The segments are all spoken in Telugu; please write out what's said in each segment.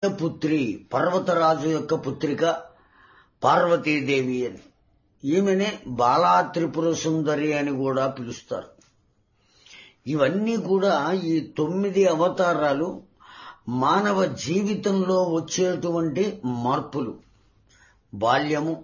పుత్రి పర్వతరాజు యొక్క పుత్రిక పార్వతీదేవి అని ఈమెనే బాలా త్రిపుర సుందరి అని కూడా పిలుస్తారు ఇవన్నీ కూడా ఈ తొమ్మిది అవతారాలు మానవ జీవితంలో వచ్చేటువంటి మార్పులు బాల్యము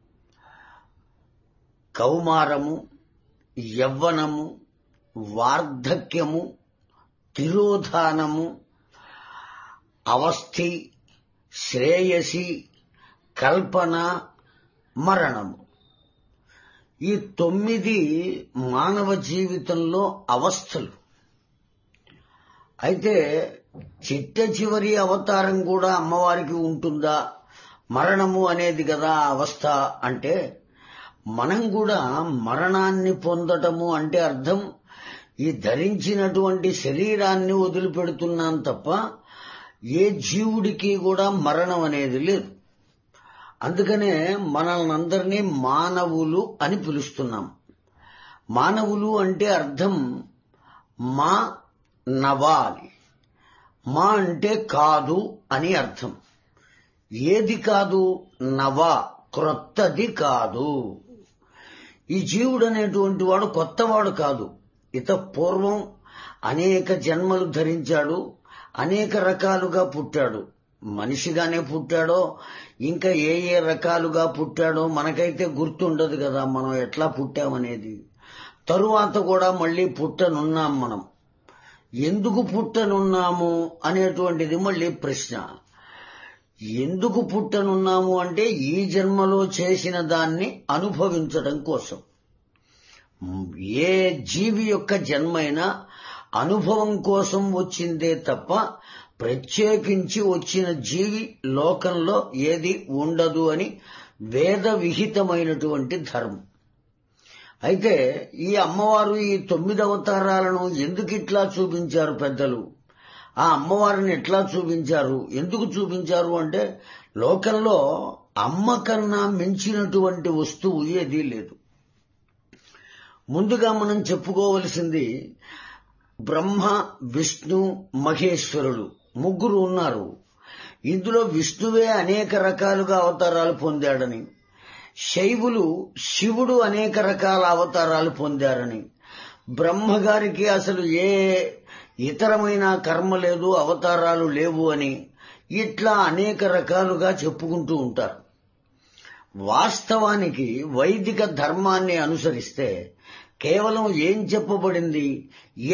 కౌమారము యవ్వనము వార్ధక్యము తిరోధానము అవస్థి శ్రేయసి కల్పన మరణము ఈ తొమ్మిది మానవ జీవితంలో అవస్థలు అయితే చిట్ట చివరి అవతారం కూడా అమ్మవారికి ఉంటుందా మరణము అనేది కదా అవస్థ అంటే మనం కూడా మరణాన్ని పొందటము అంటే అర్థం ఈ ధరించినటువంటి శరీరాన్ని వదిలిపెడుతున్నాం తప్ప ఏ జీవుడికి కూడా మరణం అనేది లేదు అందుకనే మనల్నందరినీ మానవులు అని పిలుస్తున్నాం మానవులు అంటే అర్థం మా నవాలి మా అంటే కాదు అని అర్థం ఏది కాదు నవ క్రొత్తది కాదు ఈ జీవుడు అనేటువంటి వాడు కొత్తవాడు కాదు ఇత పూర్వం అనేక జన్మలు ధరించాడు అనేక రకాలుగా పుట్టాడు మనిషిగానే పుట్టాడో ఇంకా ఏ ఏ రకాలుగా పుట్టాడో మనకైతే గుర్తుండదు కదా మనం ఎట్లా పుట్టామనేది తరువాత కూడా మళ్ళీ పుట్టనున్నాం మనం ఎందుకు పుట్టనున్నాము అనేటువంటిది మళ్ళీ ప్రశ్న ఎందుకు పుట్టనున్నాము అంటే ఈ జన్మలో చేసిన దాన్ని అనుభవించడం కోసం ఏ జీవి యొక్క జన్మైనా అనుభవం కోసం వచ్చిందే తప్ప ప్రత్యేకించి వచ్చిన జీవి లోకంలో ఏది ఉండదు అని వేద విహితమైనటువంటి ధర్మం అయితే ఈ అమ్మవారు ఈ తొమ్మిది అవతారాలను ఎందుకు ఇట్లా చూపించారు పెద్దలు ఆ అమ్మవారిని ఎట్లా చూపించారు ఎందుకు చూపించారు అంటే లోకంలో అమ్మ కన్నా మించినటువంటి వస్తువు ఏదీ లేదు ముందుగా మనం చెప్పుకోవలసింది బ్రహ్మ విష్ణు మహేశ్వరుడు ముగ్గురు ఉన్నారు ఇందులో విష్ణువే అనేక రకాలుగా అవతారాలు పొందాడని శైవులు శివుడు అనేక రకాల అవతారాలు పొందారని బ్రహ్మగారికి అసలు ఏ ఇతరమైన కర్మ లేదు అవతారాలు లేవు అని ఇట్లా అనేక రకాలుగా చెప్పుకుంటూ ఉంటారు వాస్తవానికి వైదిక ధర్మాన్ని అనుసరిస్తే కేవలం ఏం చెప్పబడింది